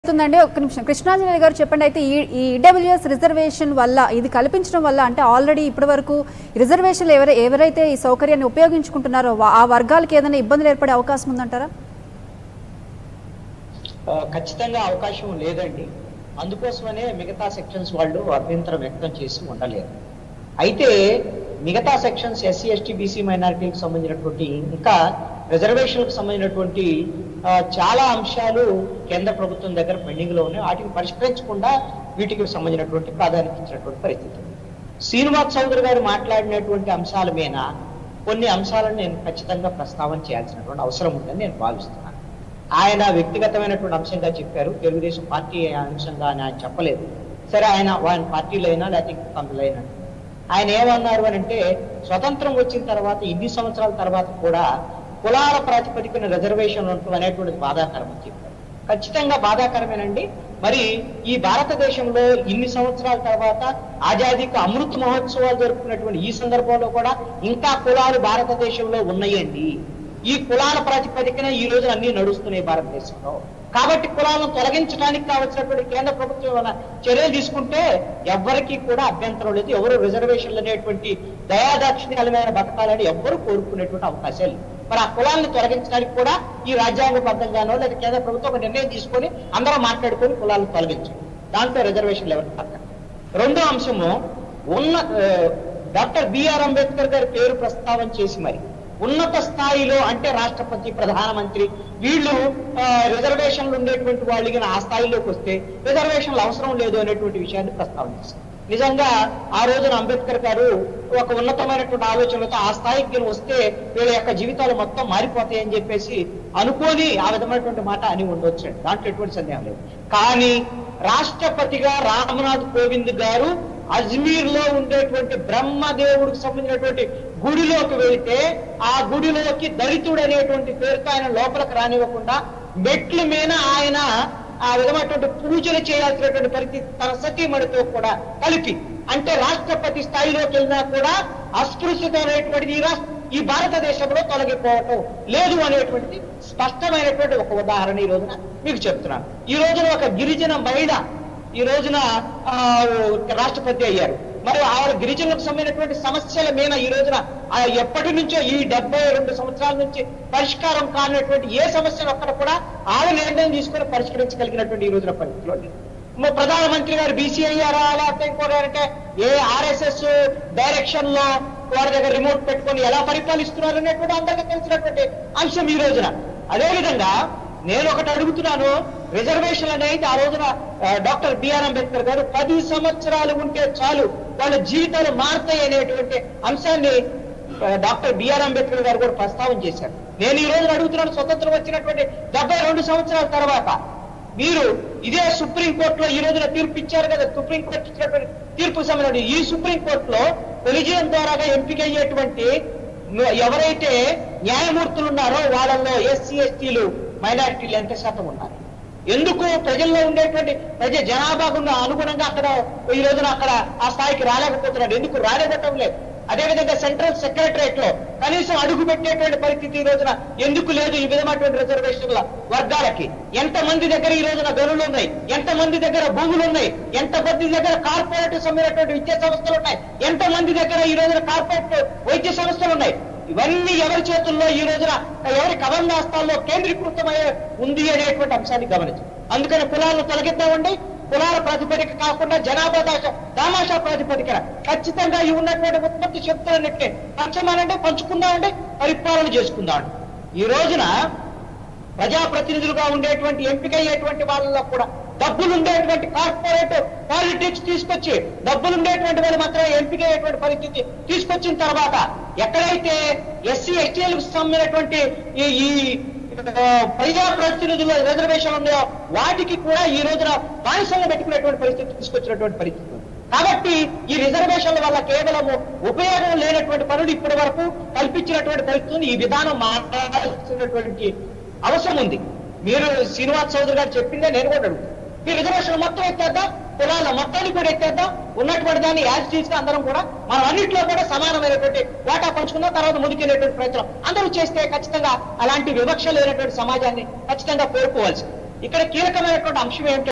అవుతుందండి ఒక్క నిమిషం కృష్ణాంజలి గారు చెప్పండి అయితే ఈ ఈ ఈడబ్ల్యూఎస్ రిజర్వేషన్ వల్ల ఇది కల్పించడం వల్ల అంటే ఆల్రెడీ ఇప్పటి వరకు రిజర్వేషన్లు ఎవరై ఎవరైతే ఈ సౌకర్యాన్ని ఉపయోగించుకుంటున్నారో వా- ఆ వర్గాలకు ఏదైనా ఇబ్బందులు ఏర్పడే అవకాశం ఉందంటారా ఆ, ఖచ్చితంగా అవకాశం లేదండి అందుకోసమనే మిగతా సెక్షన్స్ వాళ్ళు అభ్యంతరం వ్యక్తం చేసి ఉండలేరు అయితే మిగతా సెక్షన్స్ ఎస్సీ ఎస్టీ బీసీ మైనారిటీకి సంబంధించినటువంటి ఇంకా రిజర్వేషన్లకు సంబంధించినటువంటి ఆ, చాలా అంశాలు కేంద్ర ప్రభుత్వం దగ్గర పెండింగ్ లో ఉన్నాయి వాటిని పరిష్కరించకుండా వీటికి సంబంధించినటువంటి ప్రాధాన్యత ఇచ్చినటువంటి పరిస్థితి ఉంది. శ్రీనివాస్ చౌదరి గారు మాట్లాడినటువంటి అంశాల మీద కొన్ని అంశాలను నేను ఖచ్చితంగా ప్రస్తావన చేయాల్సినటువంటి అవసరం ఉందని నేను భావిస్తున్నాను ఆయన వ్యక్తిగతమైనటువంటి అంశంగా చెప్పారు తెలుగుదేశం పార్టీ అంశంగా అని ఆయన చెప్పలేదు సరే ఆయన ఆయన పార్టీలో అయినా లేకపోతే ఇంకొక అందులో అయినా ఆయన ఏమన్నారు అని అంటే స్వతంత్రం వచ్చిన తర్వాత ఇన్ని సంవత్సరాల తర్వాత కూడా కులాల ప్రాతిపదికన రిజర్వేషన్ ఉండటం అనేటువంటిది బాధాకరం అని చెప్పారు ఖచ్చితంగా బాధాకరమేనండి మరి ఈ భారతదేశంలో ఇన్ని సంవత్సరాల తర్వాత ఆజాదీకి అమృత మహోత్సవాలు జరుపుకున్నటువంటి ఈ సందర్భంలో కూడా ఇంకా కులాలు భారతదేశంలో ఉన్నాయండి ఈ కులాల ప్రాతిపదికన ఈ రోజు అన్ని నడుస్తున్నాయి భారతదేశంలో కాబట్టి కులాలను తొలగించడానికి కావలసినటువంటి కేంద్ర ప్రభుత్వం ఏమైనా చర్యలు తీసుకుంటే ఎవ్వరికీ కూడా అభ్యంతరం లేదు ఎవరు రిజర్వేషన్లు అనేటువంటి దయాదాక్షిణ్యాలమైన బతకాలని ఎవ్వరు కోరుకునేటువంటి అవకాశాలు లేవు. మరి ఆ కులాలను తొలగించడానికి కూడా ఈ రాజ్యాంగబద్ధంగానో లేదా కేంద్ర ప్రభుత్వం ఒక నిర్ణయం తీసుకొని అందరూ మాట్లాడుకొని కులాలను తొలగించండి దాంట్లో రిజర్వేషన్లు ఎవరికి పక్కన రెండో అంశము ఉన్న ఆ, డాక్టర్ బిఆర్ అంబేద్కర్ గారి పేరు ప్రస్తావన చేసి మరి ఉన్నత స్థాయిలో అంటే రాష్ట్రపతి ప్రధానమంత్రి వీళ్ళు ఆ, రిజర్వేషన్లు ఉండేటువంటి వాళ్ళకి ఆ స్థాయిలోకి వస్తే రిజర్వేషన్లు అవసరం లేదు అనేటువంటి విషయాన్ని ప్రస్తావన చేశారు నిజంగా ఆ రోజున అంబేద్కర్ గారు ఒక ఉన్నతమైనటువంటి ఆలోచనలతో ఆ స్థాయికి గిన వస్తే వీళ్ళ యొక్క జీవితాలు మొత్తం మారిపోతాయని చెప్పేసి అనుకోని ఆ విధమైనటువంటి మాట అని ఉండొచ్చు దాంట్లో ఎటువంటి సందేహం లేదు కానీ రాష్ట్రపతిగా రామ్నాథ్ కోవింద్ గారు అజ్మీర్ లో ఉండేటువంటి బ్రహ్మదేవుడికి సంబంధించినటువంటి గుడిలోకి వెళితే ఆ గుడిలోకి దళితుడు అనేటువంటి పేరుతో ఆయన లోపలికి రానివ్వకుండా మెట్ల మీద ఆయన ఆ విధమైనటువంటి పూజలు చేయాల్సినటువంటి పరిస్థితి తన సతీమణితో కూడా కలిపి అంటే రాష్ట్రపతి స్థాయిలోకి వెళ్ళినా కూడా అస్పృశ్యత అనేటువంటిది ఈ రాష్ట్ర ఈ భారతదేశంలో తొలగిపోవటం లేదు అనేటువంటిది స్పష్టమైనటువంటి ఒక ఉదాహరణ ఈ రోజున మీకు చెప్తున్నాను ఈ రోజున ఒక గిరిజన మహిళ ఈ రోజున ఆ, రాష్ట్రపతి అయ్యారు మరి ఆవిడ గిరిజనులకు సంబంధించినటువంటి సమస్యల మీద ఈ రోజున ఆ, ఎప్పటి నుంచో ఈ డెబ్బై రెండు సంవత్సరాల నుంచి పరిష్కారం కానటువంటి ఏ సమస్యలు ఒక్కడ కూడా ఆవిడ నిర్ణయం తీసుకొని పరిష్కరించగలిగినటువంటి ఈ రోజున పరిస్థితిలో లేదు. మ- ప్రధానమంత్రి గారు బీసీ అయ్యారా లేకపోతే ఇంకోటి అంటే ఏ ఆర్ఎస్ఎస్ డైరెక్షన్ లో వారి దగ్గర రిమోట్ పెట్టుకొని ఎలా పరిపాలిస్తున్నారు అనేటువంటి అందరికీ తెలిసినటువంటి అంశం ఈ రోజున అదేవిధంగా నేను ఒకటి అడుగుతున్నాను రిజర్వేషన్ అనేది ఆ రోజున ఆ, డాక్టర్ బిఆర్ అంబేద్కర్ గారు పది సంవత్సరాలు ఉంటే చాలు వాళ్ళ జీవితాలు మారుతాయి అనేటువంటి అంశాన్ని ఆ, డాక్టర్ బిఆర్ అంబేద్కర్ గారు కూడా ప్రస్తావన చేశారు నేను ఈ రోజున అడుగుతున్నాను స్వతంత్రం వచ్చినటువంటి డెబ్బై రెండు సంవత్సరాల తర్వాత మీరు ఇదే సుప్రీం కోర్టులో ఈ రోజున తీర్పు ఇచ్చారు కదా సుప్రీం కోర్టు ఇచ్చినటువంటి తీర్పు సంబంధించి ఈ సుప్రీం కోర్టులో కొలిజియం ద్వారా ఎంపిక అయ్యేటువంటి ఎవరైతే న్యాయమూర్తులు ఉన్నారో వాళ్ళల్లో ఎస్సీ ఎస్టీలు మైనారిటీలు ఎంత శాతం ఉన్నారు ఎందుకు ప్రజల్లో ఉండేటువంటి ప్రజ జనాభాకు ఉన్న అనుగుణంగా అక్కడ ఈ రోజున అక్కడ ఆ స్థాయికి రాలేకపోతున్నాడు ఎందుకు రాలేదటం లేదు అదేవిధంగా సెంట్రల్ సెక్రటరేట్ లో కనీసం అడుగు పెట్టేటువంటి పరిస్థితి ఈ రోజున ఎందుకు లేదు ఈ విధమైనటువంటి రిజర్వేషన్ల వర్గాలకి ఎంత మంది దగ్గర ఈ రోజున గనులు ఉన్నాయి ఎంత మంది దగ్గర భూములు ఉన్నాయి ఎంత మంది దగ్గర కార్పొరేట్ సంబంధించినటువంటి విద్యా సంస్థలు ఉన్నాయి ఎంత మంది దగ్గర ఈ రోజున కార్పొరేట్ వైద్య సంస్థలు ఉన్నాయి ఇవన్నీ ఎవరి చేతుల్లో ఈ రోజున ఎవరి కబంధాస్తాల్లో కేంద్రీకృతమై ఉంది అనేటువంటి అంశాన్ని గమనించు అందుకని కులాలను తొలగిద్దామండి కులాల ప్రాతిపదిక కాకుండా జనాభా దాశ దామాషా ప్రాతిపదికన ఖచ్చితంగా ఈ ఉన్నటువంటి ఉత్పత్తి శక్తులన్నింటినీ పంచమానండి పంచుకుందామండి పరిపాలన చేసుకుందామండి ఈ రోజున ప్రజాప్రతినిధులుగా ఉండేటువంటి ఎంపిక అయ్యేటువంటి వాళ్ళలో కూడా డబ్బులు ఉండేటువంటి కార్పొరేట్ పాలిటిక్స్ తీసుకొచ్చి డబ్బులు ఉండేటువంటి వాళ్ళు మాత్రమే ఎంపిక అయ్యేటువంటి పరిస్థితి తీసుకొచ్చిన తర్వాత ఎక్కడైతే ఎస్సీ ఎస్టీలకు సంబంధించినటువంటి ఈ ఈ ఆ, ప్రజాప్రతినిధుల రిజర్వేషన్ ఉన్నాయో వాటికి కూడా ఈ రోజున బానిసంగా పెట్టుకునేటువంటి పరిస్థితి తీసుకొచ్చినటువంటి పరిస్థితి ఉంది. కాబట్టి ఈ రిజర్వేషన్ల వల్ల కేవలం ఉపయోగం లేనటువంటి పనులు ఇప్పటి వరకు కల్పించినటువంటి పరిస్థితి ఉంది. ఈ విధానం మాట్లాడాల్సినటువంటి అవసరం ఉంది మీరు శ్రీనివాస్ చౌదరి గారు చెప్పిందే నేను కూడా అడుగుతాను ఈ రిజర్వేషన్ మొత్తం ఎత్తేద్దాం కులాల మొత్తాన్ని కూడా ఎత్తేద్దాం ఉన్నటువంటి దాన్ని యాజ్ తీసుకు అందరం కూడా మనం అన్నింటిలో కూడా సమానమైనటువంటి వాటా పంచుకుందాం తర్వాత ముందుకెళ్ళేటువంటి ప్రయత్నం అందరూ చేస్తే ఖచ్చితంగా అలాంటి వివక్ష లేనటువంటి సమాజాన్ని ఖచ్చితంగా కోరుకోవాల్సి ఇక్కడ కీలకమైనటువంటి అంశం ఏమిటి